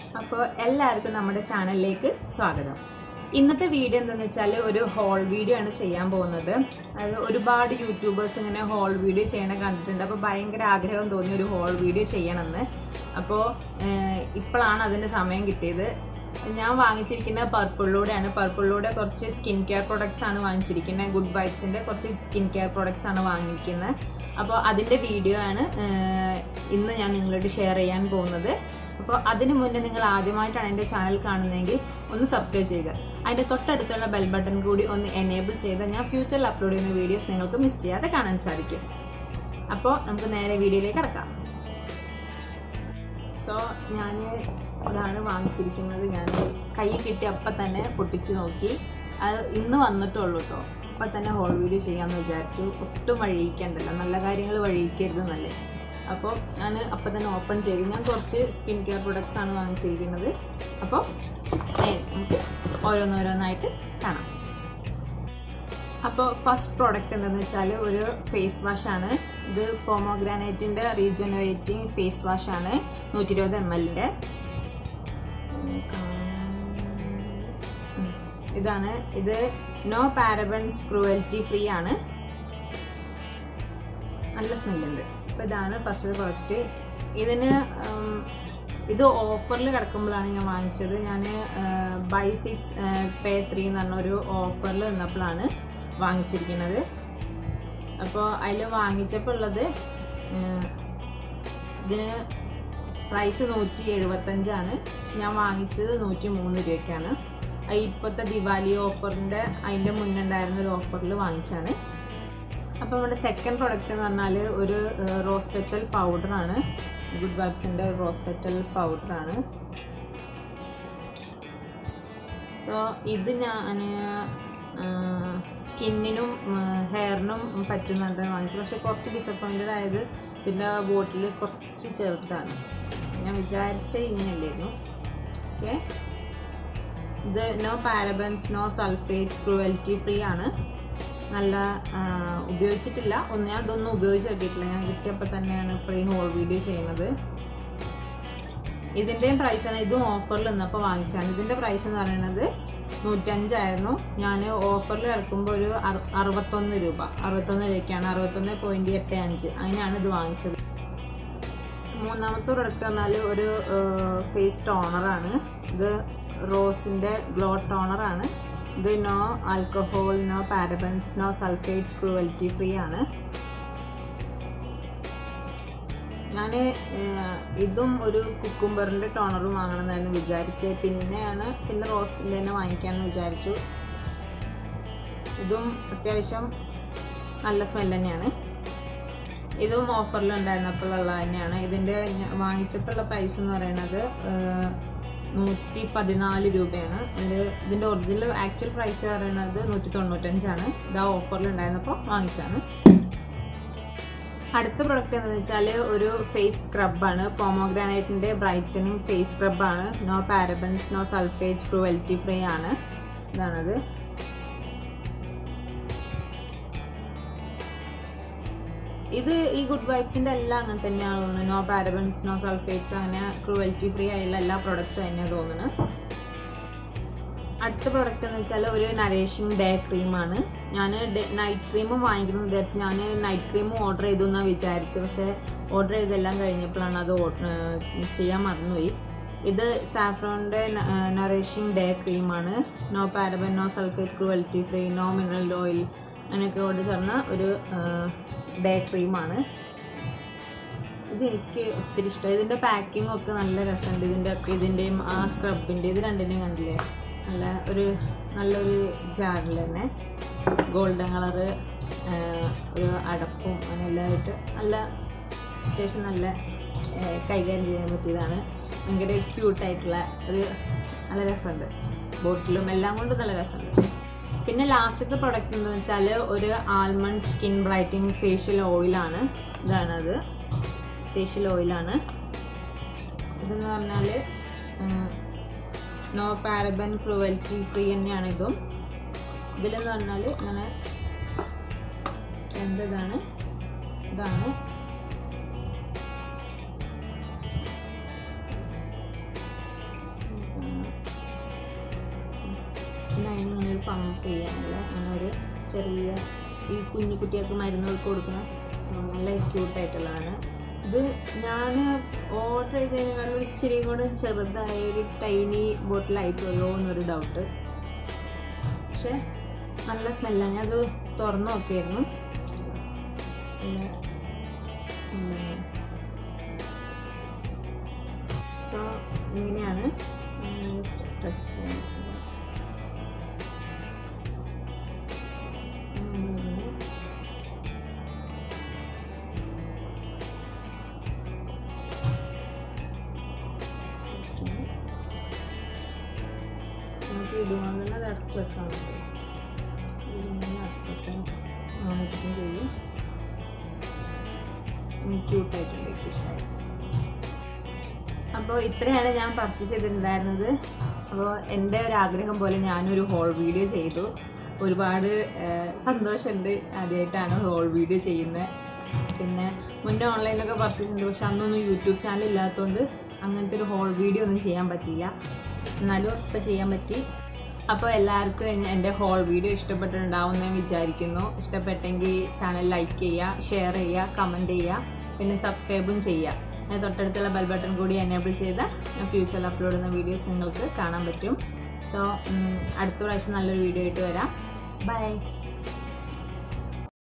അപ്പോൾ എല്ലാവർക്കും നമ്മുടെ ചാനലിലേക്ക് സ്വാഗതം ഇന്നത്തെ വീഡിയോ എന്താണെന്ന് വെച്ചാൽ ഒരു ഹോൾ വീഡിയോ ആണ് ചെയ്യാൻ പോകുന്നത് അത് ഒരുപാട് യൂട്യൂബേഴ്സ് ഇങ്ങനെ ഹോൾ വീഡിയോ ചെയ്യണ കണ്ടിട്ടുണ്ട് അപ്പോൾ ഭയങ്കര ആഗ്രഹം തോന്നി ഒരു ഹോൾ വീഡിയോ ചെയ്യണമെന്ന് അപ്പോൾ ഇപ്പോഴാണ് അതിൻ്റെ സമയം കിട്ടിയത് ഞാൻ വാങ്ങിച്ചിരിക്കുന്ന പർപ്പിളിലൂടെയാണ് പർപ്പിളിലൂടെ കുറച്ച് സ്കിൻ കെയർ പ്രൊഡക്ട്സ് ആണ് വാങ്ങിച്ചിരിക്കുന്നത് ഗുഡ് വൈബ്സിൻ്റെ കുറച്ച് സ്കിൻ കെയർ പ്രൊഡക്ട്സ് ആണ് വാങ്ങിയിരിക്കുന്നത് അപ്പോൾ അതിൻ്റെ വീഡിയോ ആണ് ഏഹ്, ഇന്ന് ഞാൻ നിങ്ങളോട് ഷെയർ ചെയ്യാൻ പോകുന്നത് അപ്പോൾ അതിന് മുന്നേ നിങ്ങൾ ആദ്യമായിട്ടാണ് എൻ്റെ ചാനൽ കാണുന്നതെങ്കിൽ ഒന്ന് സബ്സ്ക്രൈബ് ചെയ്യുക അതിൻ്റെ തൊട്ടടുത്തുള്ള ബെൽ ബട്ടൺ കൂടി ഒന്ന് എനേബിൾ ചെയ്താൽ ഞാൻ ഫ്യൂച്ചറിൽ അപ്ലോഡ് ചെയ്യുന്ന വീഡിയോസ് നിങ്ങൾക്ക് മിസ് ചെയ്യാതെ കാണാൻ സാധിക്കും അപ്പോൾ നമുക്ക് നേരെ വീഡിയോയിലേക്ക് കിടക്കാം സോ ഞാൻ ഇതാണ് വാങ്ങിച്ചിരിക്കുന്നത് ഞാൻ കൈ കിട്ടി അപ്പം തന്നെ പൊട്ടിച്ച് നോക്കി അത് ഇന്ന് വന്നിട്ടുള്ളൂ കേട്ടോ അപ്പം തന്നെ ഹോൾ വീഡിയോ ചെയ്യാമെന്ന് വിചാരിച്ചു ഒട്ടും വഴിയിക്കണ്ടല്ലോ നല്ല കാര്യങ്ങൾ വഴിയിക്കരുത് നല്ലേ അപ്പോൾ ഞാൻ അപ്പം തന്നെ ഓപ്പൺ ചെയ്തു ഞാൻ കുറച്ച് സ്കിൻ കെയർ പ്രൊഡക്ട്സ് ആണ് വാങ്ങിച്ചിരിക്കുന്നത് അപ്പോൾ ഏ, നമുക്ക് ഓരോന്നോരോന്നായിട്ട് കാണാം അപ്പോൾ ഫസ്റ്റ് പ്രോഡക്റ്റ് എന്താണെന്ന് വെച്ചാൽ ഒരു ഫേസ് വാഷാണ് ഇത് പോമോഗ്രാനൈറ്റിൻ്റെ റീജനറേറ്റിംഗ് ഫേസ് വാഷാണ് നൂറ്റി ഇരുപത് എം എല്ലിൻ്റെ ഇതാണ് ഇത് നോ പാരബൻസ് ക്രൂവൽറ്റി ഫ്രീ ആണ് നല്ല സ്മെല്ലുണ്ട് അപ്പോൾ ഇതാണ് ഫസ്റ്റ് പ്രോഡക്റ്റ് ഇതിന് ഉം, ഇത് ഓഫറിൽ കിടക്കുമ്പോഴാണ് ഞാൻ വാങ്ങിച്ചത് ഞാൻ ബൈ സിക്സ് പേ ത്രീ എന്ന് പറഞ്ഞ ഒരു ഓഫറിൽ നിന്നപ്പോഴാണ് വാങ്ങിച്ചിരിക്കുന്നത് അപ്പോൾ അതിൽ വാങ്ങിച്ചപ്പോൾ ഉള്ളത് ഉം, ഇതിന് പ്രൈസ് നൂറ്റി എഴുപത്തഞ്ചാണ് ഞാൻ വാങ്ങിച്ചത് നൂറ്റി മൂന്ന് രൂപയ്ക്കാണ് അത് ഇപ്പോഴത്തെ ദിവാലി ഓഫറിൻ്റെ അതിൻ്റെ മുന്നുണ്ടായിരുന്ന ഒരു ഓഫറിൽ വാങ്ങിച്ചാണ് അപ്പോൾ നമ്മുടെ സെക്കൻഡ് പ്രൊഡക്റ്റ് എന്ന് പറഞ്ഞാൽ ഒരു റോസ് പെറ്റൽ പൗഡറാണ് ഗുഡ് വൈബ്സിൻ്റെ റോസ് പെറ്റൽ പൗഡറാണ് സോ ഇത് ഞാൻ സ്കിന്നിനും ഹെയറിനും പറ്റുന്നുണ്ട് വാങ്ങിച്ചു പക്ഷെ കുറച്ച് ഡിസപ്പോയിൻറ്റഡ് ആയത് ഇതിൻ്റെ ബോട്ടിൽ കുറച്ച് ചെറുതാണ് ഞാൻ വിചാരിച്ച ഇങ്ങനെയല്ലായിരുന്നു ഓക്കെ ഇത് no parabens no sulphates cruelty free ആണ് നല്ല ആ, ഉപയോഗിച്ചിട്ടില്ല ഒന്ന് ഞാൻ ഇതൊന്നും ഉപയോഗിച്ച് നോക്കിയിട്ടില്ല ഞാൻ കിട്ടിയപ്പോൾ തന്നെയാണ് ഇപ്പോൾ ഈ ഹോൾ വീഡിയോ ചെയ്യുന്നത് ഇതിൻ്റെയും പ്രൈസാണ് ഇതും ഓഫറിൽ നിന്നപ്പോൾ വാങ്ങിച്ചാണ് ഇതിൻ്റെ പ്രൈസ് എന്ന് പറയുന്നത് നൂറ്റഞ്ചായിരുന്നു ഞാൻ ഓഫറിൽ കിടക്കുമ്പോൾ ഒരു അറു- അറുപത്തൊന്ന് രൂപ അറുപത്തൊന്ന് രൂപയ്ക്കാണ് അറുപത്തൊന്ന് പോയിൻറ്റ് എട്ട് അഞ്ച് അതിനാണ് ഇത് വാങ്ങിച്ചത് മൂന്നാമത്തെ പ്രൊഡക്റ്റ് പറഞ്ഞാൽ ഒരു ഫേസ് ടോണറാണ് ഇത് റോസിൻ്റെ ഗ്ലോ ടോണറാണ് ഇത് no alcohol no parabens no sulphates cruelty free ആണ് ഞാൻ ഇതും ഒരു കുക്കുംബറിൻ്റെ ടോണറും വാങ്ങണമെന്നായിരുന്നു വിചാരിച്ചത് പിന്നെയാണ് പിന്നെ റോസിൻ്റെ തന്നെ വാങ്ങിക്കാമെന്ന് വിചാരിച്ചു ഇതും അത്യാവശ്യം നല്ല സ്മെൽ തന്നെയാണ് ഇതും ഓഫറിൽ ഉണ്ടായിരുന്നപ്പോഴുള്ള തന്നെയാണ് ഇതിൻ്റെ ഞ- വാങ്ങിച്ചപ്പോഴുള്ള പ്രൈസ് എന്ന് പറയുന്നത് നൂറ്റി പതിനാല് രൂപയാണ് ഇതിൻ്റെ ഇതിൻ്റെ ഒറിജിനൽ ആക്ച്വൽ പ്രൈസ് പറയുന്നത് നൂറ്റി തൊണ്ണൂറ്റഞ്ചാണ് ഇതാ ഓഫറിൽ ഉണ്ടായിരുന്നപ്പോൾ വാങ്ങിച്ചതാണ് അടുത്ത പ്രൊഡക്റ്റ് എന്ന് വെച്ചാൽ ഒരു ഫേസ് സ്ക്രബാണ് പോമോഗ്രാനൈറ്റിൻ്റെ ബ്രൈറ്റനിങ് ഫേസ് സ്ക്രബാണ് no parabens no sulphates cruelty free ആണ് ഇതാണത് ഇത് ഈ ഗുഡ് വൈബ്സിൻ്റെ എല്ലാം അങ്ങനെ തന്നെയാണ് തോന്നുന്നത് നോ പാരബൻസ് നോ സൾഫേറ്റ്സ് അങ്ങനെ ക്രൂവൽറ്റി ഫ്രീ ആയുള്ള എല്ലാ പ്രൊഡക്ട്സും തന്നെയാണ് തോന്നുന്നത് അടുത്ത പ്രൊഡക്റ്റ് എന്ന് വെച്ചാൽ ഒരു നരേഷിങ് ഡേ ക്രീമാണ് ഞാൻ നൈറ്റ് ക്രീമും വാങ്ങിക്കണം എന്ന് വിചാരിച്ച് ഞാൻ നൈറ്റ് ക്രീമും ഓർഡർ ചെയ്തു എന്നാണ് വിചാരിച്ചത് പക്ഷേ ഓർഡർ ചെയ്തെല്ലാം കഴിഞ്ഞപ്പോഴാണ് അത് ഓ- ഏർ ചെയ്യാൻ മറന്നുപോയി ഇത് സാഫ്രോണിൻ്റെ നറേഷിങ് ഡേ ക്രീമാണ് no paraben no sulphate cruelty free no mineral oil അങ്ങനെയൊക്കെ ഓർഡർ ചേർന്ന ഒരു ഡേ ക്രീമാണ് ഇത് എനിക്ക് ഒത്തിരി ഇഷ്ടമായി ഇതിൻ്റെ പാക്കിംഗ് ഒക്കെ നല്ല രസമുണ്ട് ഇതിൻ്റെ ഒക്കെ ഇതിൻ്റെയും ആ സ്ക്രബിൻ്റെ ഇത് രണ്ടിൻ്റെയും കണ്ടില്ലേ നല്ല ഒരു നല്ലൊരു ജാറിൽ തന്നെ ഗോൾഡൻ കളറ് ഒരു അടപ്പും അങ്ങനെ എല്ലാമായിട്ട് നല്ല അത്യാവശ്യം നല്ല ആ, കൈകാര്യം ചെയ്യാൻ പറ്റിയതാണ് ഭയങ്കര ക്യൂട്ടായിട്ടുള്ള ഒരു നല്ല രസമുണ്ട് ബോട്ടിലും എല്ലാം കൊണ്ടും നല്ല രസമുണ്ട് പിന്നെ ലാസ്റ്റത്തെ പ്രൊഡക്റ്റ് എന്ന് വെച്ചാൽ ഒരു ആൽമണ്ട് സ്കിൻ ബ്രൈറ്റനിങ് ഫേഷ്യൽ ഓയിലാണ് ഇതാണത് ഫേഷ്യൽ ഓയിലാണ് ഇതെന്ന് പറഞ്ഞാൽ നോ പാരബൻ ക്രൂവൽറ്റി ഫ്രീ തന്നെയാണ് ഇതും ഇതിലെന്ന് പറഞ്ഞാൽ ഇങ്ങനെ എന്താണ് ഇതാണ് പിന്നെ അതിന് ഇങ്ങനെ ഒരു പമ്പ് ചെയ്യാനുള്ള അങ്ങനെ ഒരു ചെറിയ ഈ കുഞ്ഞു കുട്ടികൾക്ക് മരുന്നുകൾക്ക് കൊടുക്കുന്ന ആ, നല്ല ക്യൂട്ടായിട്ടുള്ളതാണ് ഇത് ഞാൻ ഓർഡർ ചെയ്തതിനേക്കാളും ഇച്ചിരി കൂടെ ചെറുതായ ഒരു ടൈനി ബോട്ടിലായി പോയോ എന്നൊരു ഡൗട്ട് പക്ഷെ നല്ല സ്മെല്ലാണ് ഞാനത് തുറന്നു നോക്കിയായിരുന്നു സോ ഇങ്ങനെയാണ് ടച്ച് ചെയ്യാൻ വെച്ചത്. ഉം. ഓക്കേ. നമുക്ക് ഇതുകൊണ്ട് തന്നെ അത് അടച്ചു വെക്കാൻ പറ്റും ഇങ്ങനെ അടച്ചു വെക്കാൻ ആണെങ്കിലും ചെയ്യും ക്യൂട്ടായിട്ടുണ്ട് എനിക്ക് ഇഷ്ടമായി അപ്പോൾ ഇത്രയാണ് ഞാൻ പർച്ചേസ് ചെയ്തിട്ടുണ്ടായിരുന്നത് അപ്പോൾ എൻ്റെ ഒരു ആഗ്രഹം പോലെ ഞാനൊരു ഹോൾ വീഡിയോ ചെയ്തു ഒരുപാട് ഏഹ്, സന്തോഷമുണ്ട് ആദ്യമായിട്ടാണ് ഹോൾ വീഡിയോ ചെയ്യുന്നത് പിന്നെ മുന്നേ ഓൺലൈനിലൊക്കെ പർച്ചേസ് ചെയ്തു പക്ഷെ അന്നൊന്നും യൂട്യൂബ് ചാനൽ ഇല്ലാത്തതുകൊണ്ട് അങ്ങനത്തെ ഒരു ഹോൾ വീഡിയോ ഒന്നും ചെയ്യാൻ പറ്റിയില്ല എന്നാലും ഇപ്പോൾ ചെയ്യാൻ പറ്റി അപ്പോൾ എല്ലാവർക്കും എൻ- എൻ്റെ ഹോൾ വീഡിയോ ഇഷ്ടപ്പെട്ടിട്ടുണ്ടാവും എന്ന് ഞാൻ വിചാരിക്കുന്നു ഇഷ്ടപ്പെട്ടെങ്കിൽ ചാനൽ ലൈക്ക് ചെയ്യുക ഷെയർ ചെയ്യുക കമൻറ്റ് ചെയ്യുക പിന്നെ സബ്സ്ക്രൈബും ചെയ്യുക അതിന് തൊട്ടടുത്തുള്ള ബെൽ ബട്ടൺ കൂടി എനേബിൾ ചെയ്താൽ ഞാൻ ഫ്യൂച്ചറിൽ അപ്ലോഡ് ചെയ്യുന്ന വീഡിയോസ് നിങ്ങൾക്ക് കാണാൻ പറ്റും സോ അടുത്ത പ്രാവശ്യം നല്ലൊരു വീഡിയോ ആയിട്ട് വരാം ബൈ